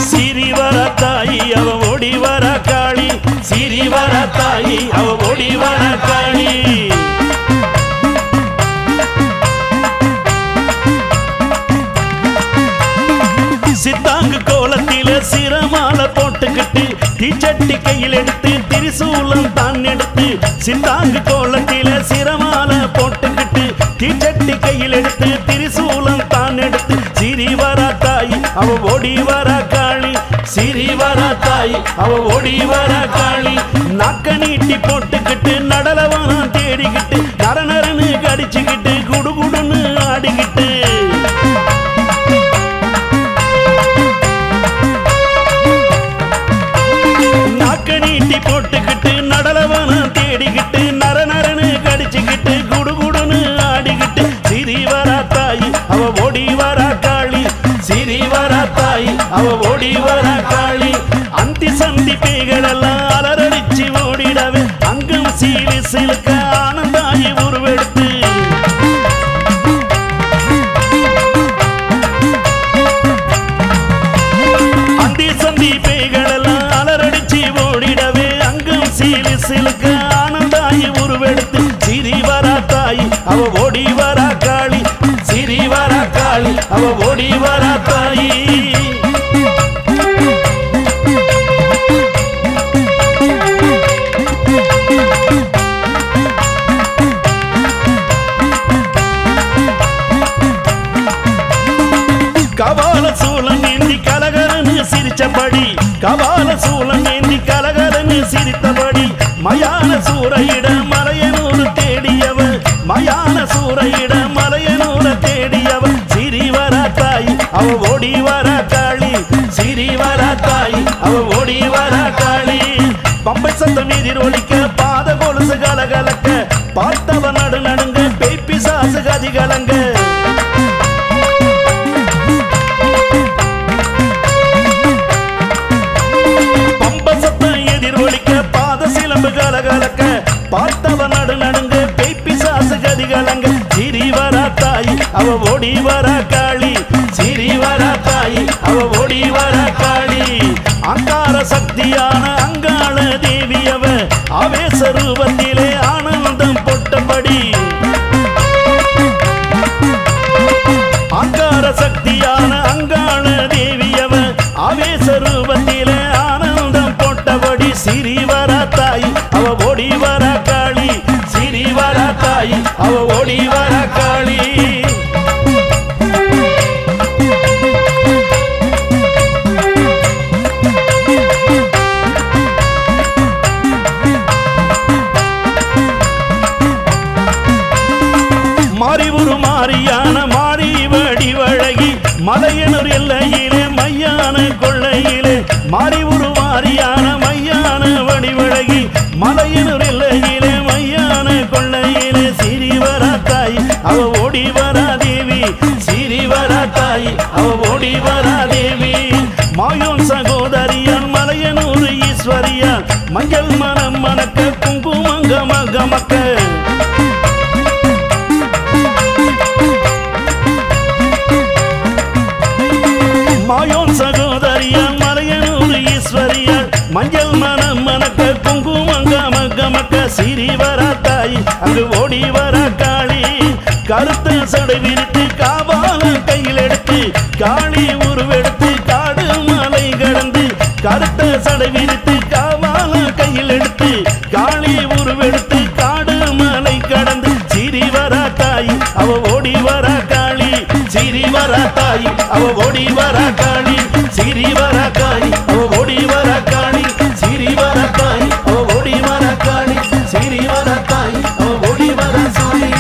சிரி வர தாயி அவ ஓடி வர காளி சிரி வர தாயி அவ ஓடி வர காளி சித்தாங்கு கோலத்தில சிரமால போட்டுக்கிட்டு தீச்சட்டி கையில் எடுத்து திரிசூலம் தான் எடுத்து சித்தாங்கு கோலத்தில சிரமால போட்டுக்கிட்டு தீச்சட்டி கையில் எடுத்து திரிசூலம் தான் எடுத்து சிரி வர தாய் அவ ஓடி வர காளி சிரி வர தாய் அவ ஓடி வர காளி நாக்க நீட்டி போட்டுக்கிட்டு நடலவனம் தேடிக்கிட்டு நரநரன்னு கடிச்சுக்கிட்டு குடுகுடுன்னு ஆடிக்கிட்டு நாக்க நீட்டி போட்டுக்கிட்டு நடலவனம் தேடிக்கிட்டு நர நரனு கடிச்சுக்கிட்டு குடுகுடுன்னு ஆடிக்கிட்டு சிரி வரா தாய் அவ ஓடி வரா காளி சிரி வரா தாய் அவ ஓடி வரா காளி அந்தி சந்தி பேய்களெல்லாம் அலறடிச்சு ஓடிடவே அங்கம் சீலி சிலுக்க ஆனந்தாயி உருவெடுத்து அந்தி சந்தி பேய்களெல்லாம் அலறடிச்சு ஓடிடவே அங்கம் சீலி சிலுக்க ஆனந்தாயி உருவெடுத்து சிரி வரா தாய் அவ ஓடி வரா காளி சிரி வரா காளி அவ ஓடி வரா தாயி கபால சூலம் ஏந்தி கலகலன்னு சிரிச்சபடி கபால சூலம் ஏந்தி கலகலன்னு சிரித்தபடி மயான சூறையிட மலையனூர் தேடியவ மயான சூறையிட மலையனூர் தேடியவ சிரி வர தாய் அவ ஓடி வர காளி சிரி வர தாய் அவ ஓடி வர காளி பம்பை சத்தம் எதிர் ஒலிக்க பாத கொலுசு கலகலக்க பார்த்தவ நடு நடுங்க பேப்பி சாசு கதி கலங்க பம்ப சத்தம் எதிரொலிக்க பாத சிலம்பு கலகலக்க பார்த்தவ நடு நடுங்க பேப்பி சாசு கதி கலங்க சிரி வரா தாய் அவ ஓடி வரா காளி சிரி வரா தாய் அவ ஓடி வரா காளி அங்கார சக்தியான அங்காள தேவி அவ ஆவேச ரூபத்திலே ஆனந்தம் பொட்டபடி அங்கார சக்தியான அங்காள தேவியவ ஆவேச ரூபத்திலே ஆனந்தம் போட்டபடி சிரி வர தாய் அவ ஓடி வர காளி சிரி வர தாய் அவ ஓடி வர காளி மாறிவுரு மாறியான மாறி வடிவழகி மலையனூர் எல்லையிலே மையான கொள்ளையிலே மாறிவுரு மாறியான மையான வடிவழகி மலையனூர் எல்லையிலே மையான கொள்ளையிலே சிரி வரா தாய் அவ ஓடி வரா தேவி சிரி வரா தாய் அவ ஓடி வரா தேவி மாயோன் சகோதரியான் மலையனூர் ஈஸ்வரியா மஞ்சள் மனம் மணக்க குங்குமங்க மக மக்க மாயோன் சகோதரியான் மலையனூர் ஈஸ்வரியான் மஞ்சள் மனம் மணக்க குங்குமங்க மக்க மக்க சிரி வர தாய் அங்கு ஓடி வர காளி கருத்த சடை விரித்து காபால கையில் எடுத்து காளி உருவெடுத்து காடு மலை கடந்து கருத்த சடை விரித்து காபால கையில் எடுத்து காளி உருவெடுத்து காடு மலை கடந்து சிரி வர தாய் அவ ஓடி வர காளி சிரி வர தாய் அவ ஓடி வர காளி சிரி வர காளி அவ ஓடி வர காளி சிரி வர தாய் அவ ஓடி வர காளி சிரி வர தாய் அவ ஓடி வர சாமி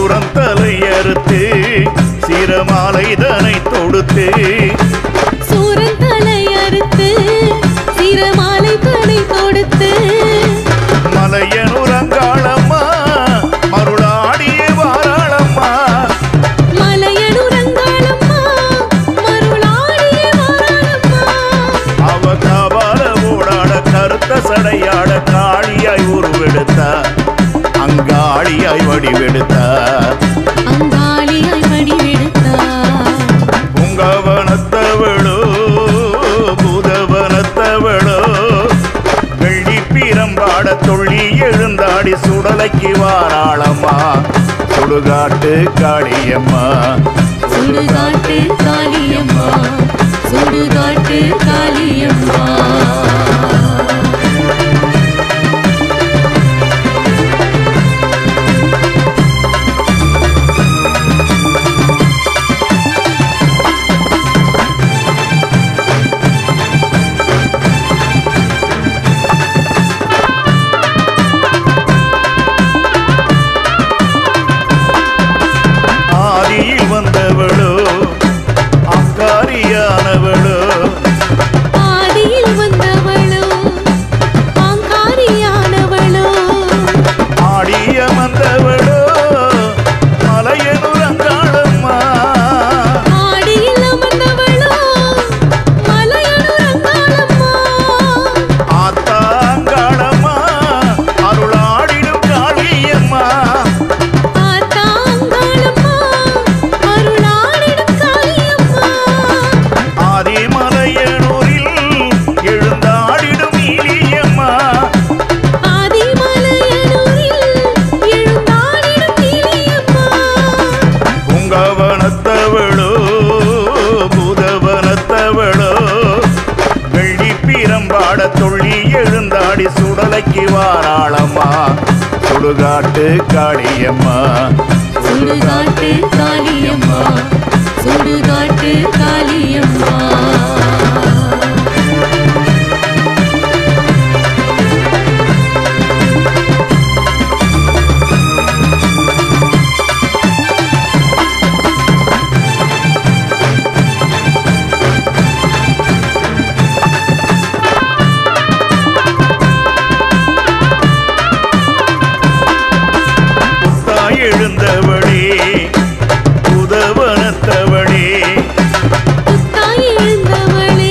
சூரந்தலை அறுத்து சிரமாலை தனை தொடுத்து சூரத்தலை அறுத்து சிரமாலை படை கொடுத்து மலையனுரங்காளம்மா மருளாடிய வாராளம்மா மலையனுரங்காளம்மா மருளாடிய வாராளம்மா அவ காபால ஓடாட கருத்த சடையாட காளியாய் உருவெடுத்தா அங்காளியாய் வடிவெடுத்தா அங்காளியாய் வடிவெடுத்தார் புங்கவனத்தவளோ பூதவனத்தவளோ வெள்ளி பீரம்பாட துள்ளி எழுந்தாடி சுடலைக்கு வாராளம்மா சுடுகாட்டு காளியம்மா சுடுகாட்டு காளியம்மா சுடுகாட்டு காளியம்மா ஆதியில் வந்தவளோ அக்காரியானவளோ ஆதியில் வந்தவளோ ஆங்காரியானவளோ ஆடிய வந்தவளோ மலையனுரங்காளம்மா ஆடியில் அமர்ந்தவளோ மலையனுரங்காளம்மா ஆத்தாங்காளம்மா அருளாடிடும் காளியம்மா ஆத்தாங்காளம்மா அருளாடிடும் காளியம்மா ஆதிமலையனூரில் எழுந்தாடிடும் ஈலியம்மா ஆதிமலையனூரில் எழுந்தாடிடும் நீலியம்மா புங்கவனத்தவளோ பூதவனத்தவளோ வெள்ளி பீரம்பாட துள்ளி எழுந்தாடி சுடலைக்கு வாராளம்மா சுடுகாட்டு காளியம்மா சுடுகாட்டு காளியம்மா சுடுகாட்டு காளியம்மா புத்தாய் எழுந்தவளே புதவனத்தவளே புத்தாய் எழுந்தவளே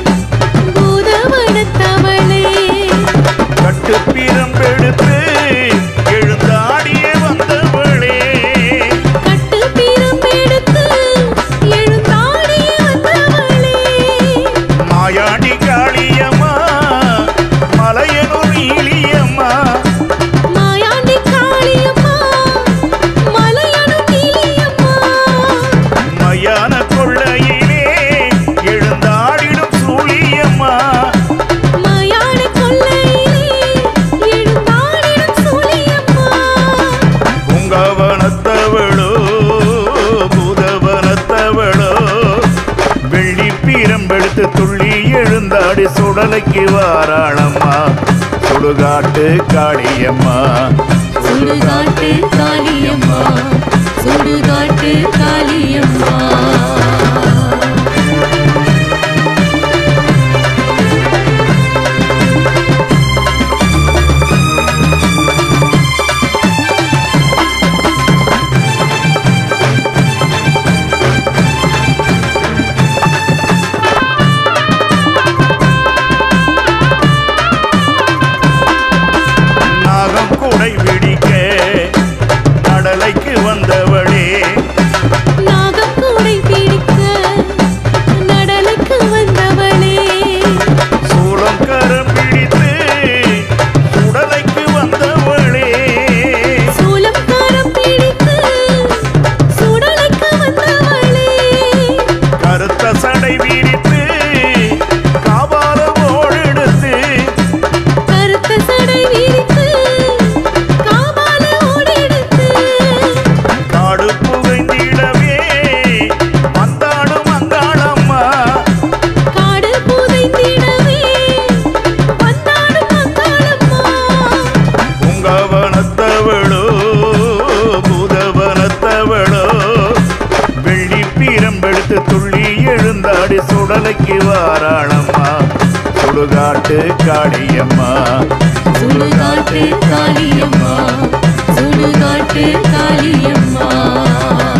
பூதவனத்தவளே கட்டுப்பீரம்பெடுத்து எழுந்தாடியே வந்தவளே கட்டு பிரம்பெடுத்து எழுந்தாடிய வந்தவளே மாயாண்டி காளியம்மா மலையனூர் ஈலியம்மா மாயாண்டி காளியம்மா மலையனு நீலியம்மா மயான கொள்ளையிலே எழுந்தாடிடும் சூழியம்மா மயான கொல்லையிலே எழுந்தாடிடும் சூழியம்மா புங்கவனத்தவளோ பூதவனத்தவளோ வெள்ளி பீரம்பெடுத்து துள்ளி எழுந்தாடி சுடலைக்கு வாராளம்மா சுடுகாட்டு காளியம்மா சுடுகாட்டு காளியம்மா சுடுகாட்டு காளியம்மா நாகம் கூடை பிடிக்க கடலைக்கு வந்தவளே காளியம்மா சுடுகாட்டு காளியம்மா சுடுகாட்டு காளியம்மா